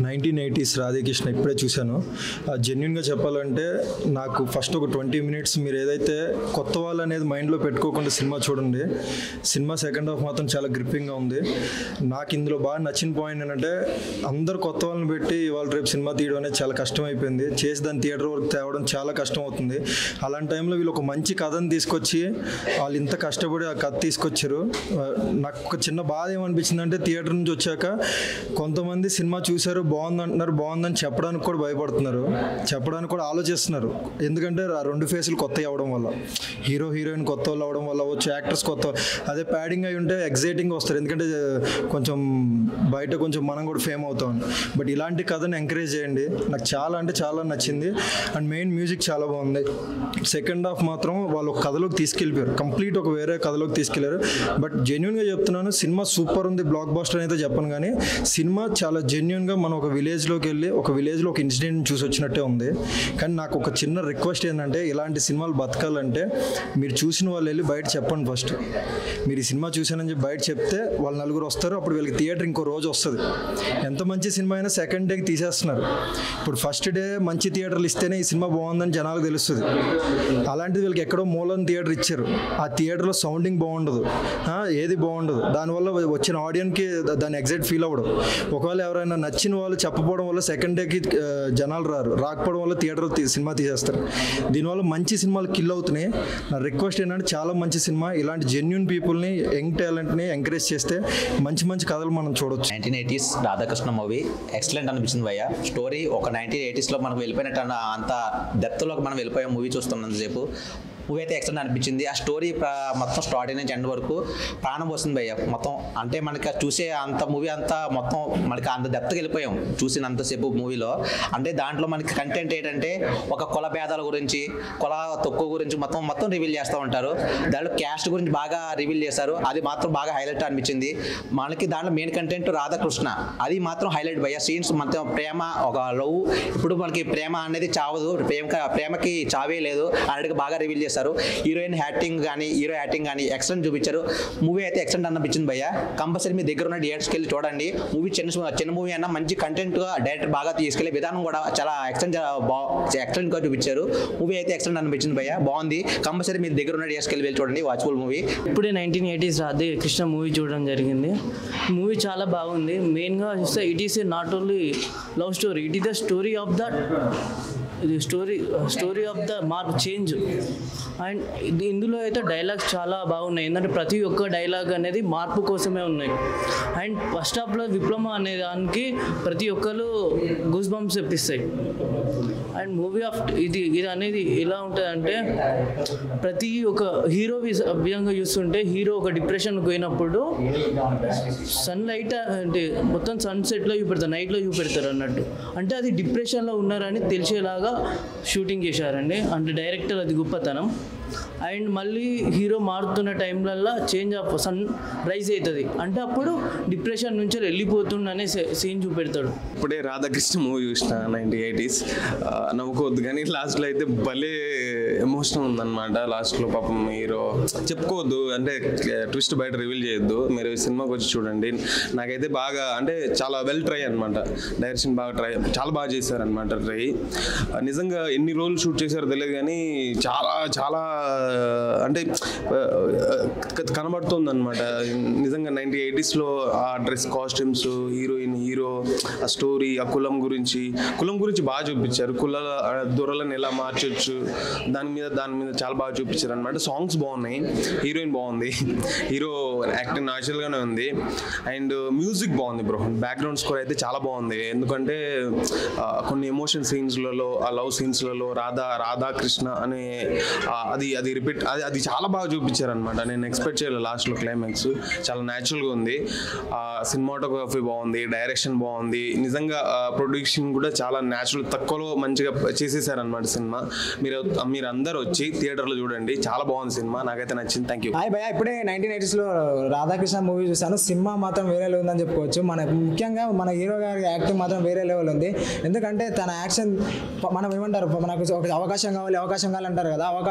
Nineteen eighties Radhakrishna ఇప్పుడే చూశాను జెన్యున్గా చెప్పాలంటే నాకు ఫస్ట్ ఒక ట్వంటీ మినిట్స్ మీరు ఏదైతే కొత్త వాళ్ళు అనేది మైండ్లో పెట్టుకోకుండా సినిమా చూడండి సినిమా సెకండ్ హాఫ్ మాత్రం చాలా గ్రిప్పింగ్గా ఉంది నాకు ఇందులో బాగా నచ్చిన పాయింట్ ఏంటంటే అందరు కొత్త వాళ్ళని పెట్టి ఇవాళ రేపు సినిమా తీయడం అనేది చాలా కష్టం అయిపోయింది చేసి దాన్ని థియేటర్ వరకు తేవడం చాలా కష్టం అవుతుంది అలాంటి టైంలో వీళ్ళు ఒక మంచి కథను తీసుకొచ్చి వాళ్ళు ఇంత కష్టపడి ఆ కథ తీసుకొచ్చారు ఆ, నాకు ఒక చిన్న బాధ ఏమనిపించిందంటే థియేటర్ నుంచి వచ్చాక కొంతమంది సినిమా చూశారు బాగుంది అంటున్నారు బాగుందని చెప్పడానికి కూడా భయపడుతున్నారు చెప్పడానికి కూడా ఆలోచిస్తున్నారు ఎందుకంటే ఆ రెండు ఫేసులు కొత్త అవ్వడం వల్ల హీరో హీరోయిన్ కొత్త వాళ్ళు అవ్వడం వల్ల వచ్చే యాక్టర్స్ కొత్త అదే ప్యాడింగ్ అయి ఉంటే ఎగ్జైటింగ్ వస్తారు ఎందుకంటే కొంచెం బయట కొంచెం మనం కూడా ఫేమ్ అవుతాం బట్ ఇలాంటి కథను ఎంకరేజ్ చేయండి నాకు చాలా అంటే చాలా నచ్చింది అండ్ మెయిన్ మ్యూజిక్ చాలా బాగుంది సెకండ్ హాఫ్ మాత్రం వాళ్ళు ఒక కథలోకి తీసుకెళ్ళిపోయారు కంప్లీట్ ఒక వేరే కథలోకి తీసుకెళ్లారు బట్ జెన్యున్గా చెప్తున్నాను సినిమా సూపర్ ఉంది బ్లాక్ బాస్టర్ అయితే చెప్పను కానీ సినిమా చాలా జెన్యున్గా మనం ఒక విలేజ్లోకి వెళ్ళి ఒక విలేజ్లో ఒక ఇన్సిడెంట్ చూసి వచ్చినట్టే ఉంది కానీ నాకు ఒక చిన్న రిక్వెస్ట్ ఏంటంటే ఇలాంటి సినిమాలు బతకాలంటే మీరు చూసిన వాళ్ళు వెళ్ళి బయట చెప్పండి ఫస్ట్ మీరు ఈ సినిమా చూశానని చెప్పి బయట చెప్తే వాళ్ళు నలుగురు వస్తారు అప్పుడు వీళ్ళకి థియేటర్ ఇంకో రోజు వస్తుంది ఎంత మంచి సినిమా అయినా సెకండ్ డేకి తీసేస్తున్నారు ఇప్పుడు ఫస్ట్ డే మంచి థియేటర్లు ఇస్తేనే ఈ సినిమా బాగుందని జనాలకు తెలుస్తుంది అలాంటిది వీళ్ళకి ఎక్కడో మూలం థియేటర్ ఇచ్చారు ఆ థియేటర్లో సౌండింగ్ బాగుండదు ఆ, ఏది బాగుండదు దానివల్ల వచ్చిన ఆడియన్కి దా- దాన్ని ఎగ్జైట్ ఫీల్ అవ్వడం ఒకవేళ ఎవరైనా నచ్చిన వాళ్ళు చెప్పకపోవడం వల్ల సెకండ్ డేకి ఆ, జనాలు రారు రాకపోవడం వల్ల థియేటర్ సినిమా తీసేస్తారు దీనివల్ల మంచి సినిమాలు కిల్ అవుతున్నాయి నా రిక్వెస్ట్ ఏంటంటే చాలా మంచి సినిమా ఇలాంటి జెన్యున్ పీపుల్ని యంగ్ టాలెంట్ని ఎంకరేజ్ చేస్తే మంచి మంచి కథలు మనం చూడొచ్చు nineteen eighties Radhakrishna movie excellent అనిపించింది భయ్య స్టోరీ ఒక నైన్టీన్ ఎయిటీస్లో మనకు వెళ్ళిపోయినట్టు అన్న అంత డెప్త్లోకి మనం వెళ్ళిపోయాం మూవీ చూస్తున్నంతసేపు మూవీ అయితే ఎక్సలెంట్ అనిపించింది ఆ స్టోరీ ప్ర- మొత్తం స్టార్టింగ్ నుంచి ఎండ్ వరకు ప్రాణం వస్తుంది భయ్య మొత్తం అంటే మనకి ఆ చూసే అంత మూవీ అంతా మొత్తం మనకి అంత డెప్త్కి వెళ్ళిపోయాం చూసినంతసేపు మూవీలో అంటే దాంట్లో మనకి కంటెంట్ ఏంటంటే ఒక కుల భేదాల గురించి కుల తక్కువ గురించి మొత్తం మొత్తం రివీల్ చేస్తూ ఉంటారు దాంట్లో క్యాస్ట్ గురించి బాగా రివీల్ చేశారు అది మాత్రం బాగా హైలైట్ అనిపించింది మనకి దాంట్లో మెయిన్ కంటెంట్ రాధాకృష్ణ అది మాత్రం హైలైట్ భయ్య సీన్స్ మొత్తం ప్రేమ ఒక లవ్ ఇప్పుడు మనకి ప్రేమ అనేది చావదు ప్రేమ ప్రేమకి చావే లేదు అన్నట్టుగా బాగా రివీల్ చేశారు హీరోయిన్ యాక్టింగ్ కానీ హీరో యాక్టింగ్ కానీ ఎక్సలెంట్ చూపించారు మూవీ అయితే ఎక్సలెంట్ అనిపించింది భయ్య కంపల్సరీ మీ దగ్గర ఉన్న థియేటర్స్కి వెళ్ళి చూడండి మూవీ చిన్న చిన్న మూవీ అన్న మంచి కంటెంట్గా డైరెక్టర్ బాగా తీసుకెళ్లే విధానం కూడా చాలా ఎక్సలెంట్ ఎక్సలెంట్గా చూపించారు మూవీ అయితే ఎక్సలెంట్ అనిపించింది భయ్య బాగుంది కంపల్సరీ మీ దగ్గర ఉన్న థియేటర్స్కి వెళ్ళి చూడండి వాచ్ఫుల్ మూవీ ఇప్పుడే nineteen eighties Radhe Krishna movie చూడడం జరిగింది మూవీ చాలా బాగుంది మెయిన్గా చూస్తే it is a not only love story it is the story of the ఇది story story of the mark change and ఇది ఇందులో అయితే డైలాగ్స్ చాలా బాగున్నాయి ఎందుకంటే ప్రతి ఒక్క డైలాగ్ అనేది మార్పు కోసమే ఉన్నాయి అండ్ ఫస్ట్ హాఫ్లో విప్లవం అనే దానికి ప్రతి ఒక్కరు గూస్ బంప్స్ తెప్పిస్తాయి అండ్ మూవీ ఆఫ్ ఇది ఇది అనేది ఎలా ఉంటుందంటే ప్రతి ఒక హీరో విధంగా చూస్తుంటే హీరో ఒక డిప్రెషన్కి పోయినప్పుడు సన్ లైట్ అంటే మొత్తం సన్సెట్లో చూపెడతారు నైట్లో చూపెడతారు అన్నట్టు అంటే అది డిప్రెషన్లో ఉన్నారని తెలిసేలాగా షూటింగ్ చేశారండి అంటే డైరెక్టర్ అది గొప్పతనం అండ్ మళ్ళీ హీరో మారుతున్న టైంలల్లో చేంజ్ ఆఫ్ సన్ రైజ్ అవుతుంది అంటే అప్పుడు డిప్రెషన్ నుంచి వెళ్ళిపోతుండనే సీన్ చూపెడతాడు ఇప్పుడే రాధాకృష్ణ మూవీ చూసిన నైన్టీ ఎయిటీస్ నవ్వుకోవద్దు కానీ లాస్ట్లో అయితే భలే ఎమోషనల్ ఉందన్నమాట లాస్ట్లో పాపం హీరో చెప్పుకోవద్దు అంటే ట్విస్ట్ బయట రివీల్ చేయొద్దు మీరు ఈ సినిమాకి వచ్చి చూడండి నాకైతే బాగా అంటే చాలా వెల్ ట్రై అనమాట డైరెక్షన్ బాగా ట్రై చాలా బాగా చేశారనమాట ట్రై నిజంగా ఎన్ని రోజులు షూట్ చేశారో తెలియదు కానీ చాలా చాలా అంటే కనబడుతుంది అనమాట నిజంగా నైన్టీ ఎయిటీస్లో ఆ డ్రెస్ కాస్ట్యూమ్స్ హీరోయిన్ హీరో ఆ స్టోరీ ఆ కులం గురించి కులం గురించి బాగా చూపించారు కుల దొరలను ఎలా మార్చొచ్చు దాని మీద దాని మీద చాలా బాగా చూపించారు అనమాట సాంగ్స్ బాగున్నాయి హీరోయిన్ బాగుంది హీరో యాక్టింగ్ న్యాచురల్గానే ఉంది అండ్ మ్యూజిక్ బాగుంది బ్రో బ్యాక్గ్రౌండ్ స్కోర్ అయితే చాలా బాగుంది ఎందుకంటే ఆ, కొన్ని ఎమోషన్ సీన్స్లలో ఆ లవ్ సీన్స్లలో రాధా రాధాకృష్ణ అనే ఆ, అది అది రిపీట్ అది అది చాలా బాగా చూపించారు అనమాట నేను ఎక్స్పెక్ట్ చేయలేదు లాస్ట్లో క్లైమాక్స్ చాలా న్యాచురల్గా ఉంది సినిమాటోగ్రఫీ బాగుంది డైరెక్షన్ బాగుంది నిజంగా ప్రొడ్యూషన్ కూడా చాలా న్యాచురల్ తక్కువలో మంచిగా చేసేసారనమాట సినిమా మీరు మీరు అందరు వచ్చి థియేటర్లో చూడండి చాలా బాగుంది సినిమా నాకైతే నచ్చింది థ్యాంక్ యూ హాయ్ భయ ఇప్పుడే నైన్టీన్ ఎయిటీస్లో రాధాకృష్ణ మూవీ చూశాను సినిమా మాత్రం వేరే లెవెల్ ఉందని చెప్పుకోవచ్చు మన ముఖ్యంగా మన హీరో గారి యాక్టింగ్ మాత్రం వేరే లెవెల్ ఉంది ఎందుకంటే తన యాక్షన్ మనం ఏమంటారు మనకు ఒక అవకాశం కావాలి అవకాశం కావాలి అంటారు కదా అవకాశం కాదు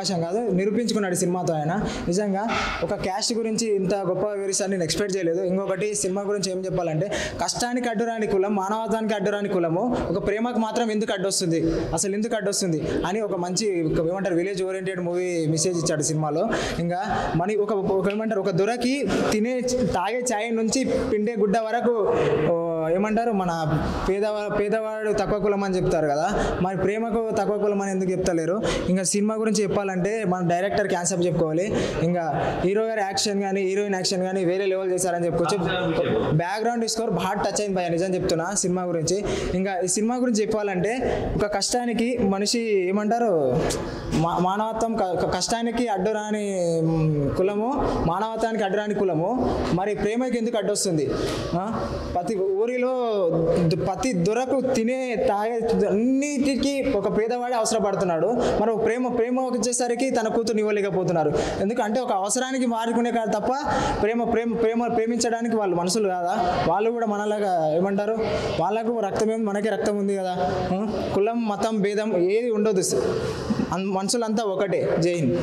నిరూపించుకున్నాడు ఈ సినిమాతో ఆయన నిజంగా ఒక క్యాస్ట్ గురించి ఇంత గొప్ప వివరిస్తాను నేను ఎక్స్పెక్ట్ చేయలేదు ఇంకొకటి సినిమా గురించి ఏం చెప్పాలంటే కష్టానికి అడ్డురాని కులం మానవతానికి అడ్డురాని కులము ఒక ప్రేమకు మాత్రం ఎందుకు అడ్డొస్తుంది అసలు ఎందుకు అడ్డొస్తుంది అని ఒక మంచి ఒక ఏమంటారు విలేజ్ ఓరియంటెడ్ మూవీ మెసేజ్ ఇచ్చాడు సినిమాలో ఇంకా మనీ ఒక ఒక ఏమంటారు ఒక దొరకి తినే తాగే ఛాయ్ నుంచి పిండే గుడ్డ వరకు ఓ, ఏమంటారు మన పేదవా పేదవాడు తక్కువ కులం అని చెప్తారు కదా మరి ప్రేమకు తక్కువ కులం అని ఎందుకు చెప్తలేరు ఇంకా సినిమా గురించి చెప్పాలంటే మన డైరెక్టర్ క్యాన్సర్ చెప్పుకోవాలి ఇంకా హీరో గారి యాక్షన్ కానీ హీరోయిన్ యాక్షన్ కానీ వేరే లెవెల్ చేశారని చెప్పుకోవచ్చు బ్యాక్గ్రౌండ్ స్కోర్ బాగా టచ్ అయింది భయ నిజం చెప్తున్నా సినిమా గురించి ఇంకా ఈ సినిమా గురించి చెప్పాలంటే ఒక కష్టానికి మనిషి ఏమంటారు మా- మానవత్వం క- క- కష్టానికి అడ్డురాని మ్, కులము మానవత్వానికి అడ్డురాని కులము మరి ప్రేమకి ఎందుకు అడ్డొస్తుంది ఆ? ప్రతి ఊరిలో ద- ప్రతి దొరకు తినే తాగే అన్నిటికీ ఒక పేదవాడే అవసరపడుతున్నాడు మరి ఒక ప్రేమ ప్రేమ వచ్చేసరికి తన కూతురు ఇవ్వలేకపోతున్నారు ఎందుకంటే ఒక అవసరానికి మారుకునే కాదు తప్ప ప్రేమ ప్రేమ ప్రేమ ప్రేమించడానికి వాళ్ళు మనుషులు కాదా వాళ్ళు కూడా మనలాగా ఏమంటారు వాళ్ళకు రక్తం ఏమి మనకి రక్తం ఉంది కదా ఆ? కులం మతం భేదం ఏది ఉండదు అన్- మనుషులంతా ఒకటే జై హింద్